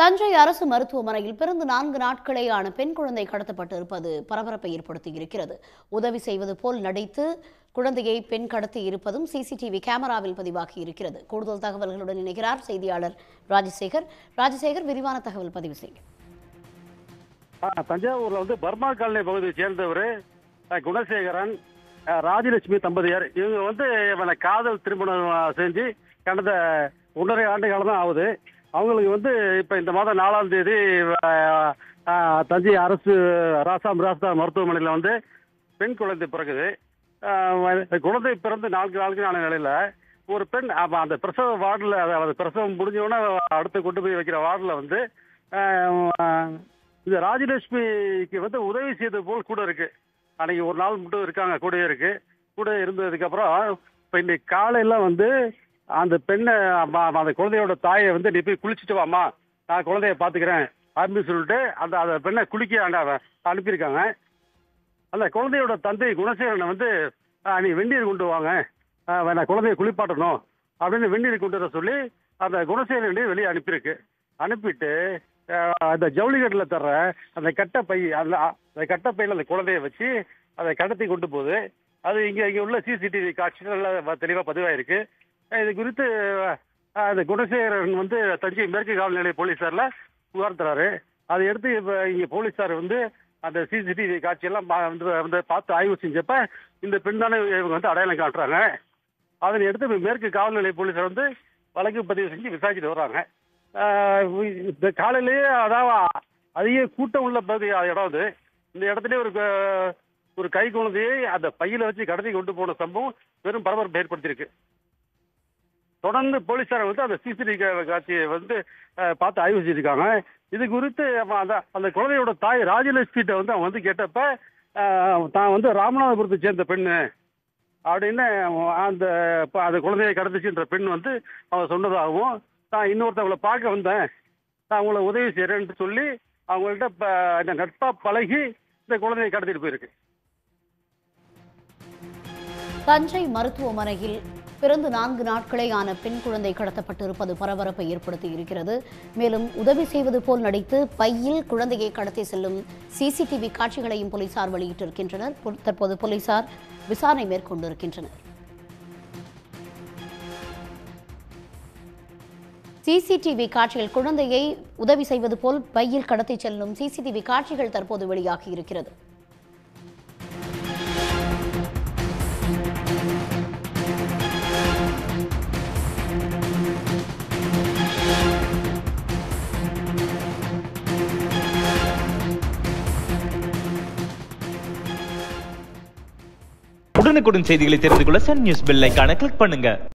தஞ்சை அரசு மருத்துவமனையில் பிறந்து நான்கு நாட்களே ஆன பெண் குழந்தை கடத்தப்பட்டு இருப்பது பரபரப்பை ஏற்படுத்தியிருக்கிறது உதவி செய்வது போல் நடித்து குழந்தையை பெண் கடத்தி இருப்பதும் சிசிடிவி கேமராவில் பதிவாகி இருக்கிறது கூடுதல் தகவல்களுடன் இணைகிறார் செய்தியாளர் ராஜசேகர் ராஜசேகர் விரிவான தகவல் பதிவு செய்யுங்க ஆ, தஞ்சாவூர்ல வந்து பர்மா காலனி பகுதியை சேர்ந்தவர் அஹ், குணசேகரன் அஹ், ராஜலட்சுமி தம்பதியார் இவங்க வந்து இவனை காதல் திருமணம் அஹ், செஞ்சு கடந்த ஒன்றரை ஆண்டு காலம் தான் ஆகுது அவங்களுக்கு வந்து இப்ப இந்த மாதம் நாலாம் தேதி அஹ், அஹ், தஞ்சை அரசு ராசாம் ராசா மருத்துவமனையில் வந்து பெண் குழந்தை பிறகுது அஹ், குழந்தை பிறந்து நான்கு நாளுக்கு ஆன நிலையில ஒரு பெண் அப்ப அந்த பிரசவ வார்டில் அதாவது பிரசவம் முடிஞ்சோடனே அடுத்து கொண்டு போய் வைக்கிற வார்டில் வந்து அஹ், இந்த ராஜலட்சுமிக்கு வந்து உதவி செய்தது போல் கூட இருக்கு அன்னைக்கு ஒரு நாள் மட்டும் இருக்காங்க கூடயே இருக்கு கூட இருந்ததுக்கு அப்புறம் இப்ப இன்னைக்கு காலையில வந்து அந்த பெண்ணை அம்மா- அந்த குழந்தையோட தாயை வந்து நீ போய் குளிச்சுட்டு வாமா நான் குழந்தைய பாத்துக்கிறேன் அப்படின்னு சொல்லிட்டு அந்த அந்த பெண்ணை குளிக்க அங்க அவ- அனுப்பியிருக்காங்க அந்த குழந்தையோட தந்தை குணசேகரனை வந்து "ஆ, நீ வெந்நீர் கொண்டு வாங்க ஆ, நான் குழந்தைய குளிப்பாட்டணும் அப்படின்னு வெந்நீர் கொண்டு வர சொல்லி அந்த குணசேகரனை வெளியே அனுப்பியிருக்கு அனுப்பிட்டு அஹ், அந்த ஜவுளிகட்டில் தர்ற அந்த கட்டை பை அந்த அந்த கட்டை பையில அந்த குழந்தைய வச்சு அதை கடத்தி கொண்டு போகுது அது இங்க இங்க உள்ள சிசிடிவி காட்சிகள் தெளிவாக பதிவாயிருக்கு அஹ், இது குறித்து அஹ், அந்த குணசேகரன் வந்து தஞ்சை மேற்கு காவல் நிலைய போலீஸார்ல புகார் தராரு அதை எடுத்து இப்ப இங்க போலீஸார் வந்து அந்த சிசிடிவி காட்சியெல்லாம் பா- வந்து வந்து பார்த்து ஆய்வு செஞ்சப்ப இந்த பெண் தானே இவங்க வந்து அடையாளம் காட்டுறாங்க அதனை எடுத்து இப்ப மேற்கு காவல் நிலைய போலீஸார் வந்து வழக்கு பதிவு செஞ்சு விசாரிச்சுட்டு வர்றாங்க ஆஹ் இந்த காலையிலேயே அதாவது அதிக கூட்டம் உள்ள பகுதி இடம் அது இந்த இடத்துல ஒரு க- ஒரு கை குழந்தையை அந்த பையில வச்சு கடத்தி கொண்டு போன சம்பவம் பெரும் பரபரப்பு ஏற்படுத்தியிருக்கு தொடர்ந்து போலீசார் வந்து அந்த சிசிடிவி காட்சியை வந்து அஹ், பார்த்து ஆய்வு செஞ்சிருக்காங்க இது குறித்து அவன் அந்த அந்த குழந்தையோட தாய் ராஜலட்சுமிட்ட வந்து அவன் வந்து கேட்டப்ப அஹ், தான் வந்து ராமநாதபுரத்தை சேர்ந்த பெண்ணு அப்படின்னு அவன் அந்த ப- அந்த குழந்தையை கடந்துச்சுன்ற பெண் வந்து அவன் சொன்னதாகவும் நான் இன்னொருத்தவங்களை பார்க்க வந்தேன் நான் அவங்கள உதவி செய்கிறேன்னு சொல்லி அவங்கள்ட்ட ப- நட்பா பழகி இந்த குழந்தையை கடத்திட்டு போயிருக்கு தஞ்சை மருத்துவமனையில் பிறந்து நான்கு நாட்களே ஆன பெண் குழந்தை கடத்தப்பட்டு இருப்பது பரபரப்பை ஏற்படுத்தி இருக்கிறது மேலும் உதவி செய்வது போல் நடித்து பையில் குழந்தையை கடத்தி செல்லும் சிசிடிவி காட்சிகளையும் போலீசார் வெளியிட்டிருக்கின்றனர் பொ- தற்போது போலீசார் விசாரணை மேற்கொண்டிருக்கின்றனர் சிசிடிவி காட்சிகள் குழந்தையை உதவி செய்வது போல் பையில் கடத்தி செல்லும் சிசிடிவி காட்சிகள் தற்போது வெளியாகி இருக்கிறது உடனுக்குடன் செய்திகளை தெரிந்து கொள்ள சன் நியூஸ் பெல் ஐகானை கிளிக் பண்ணுங்க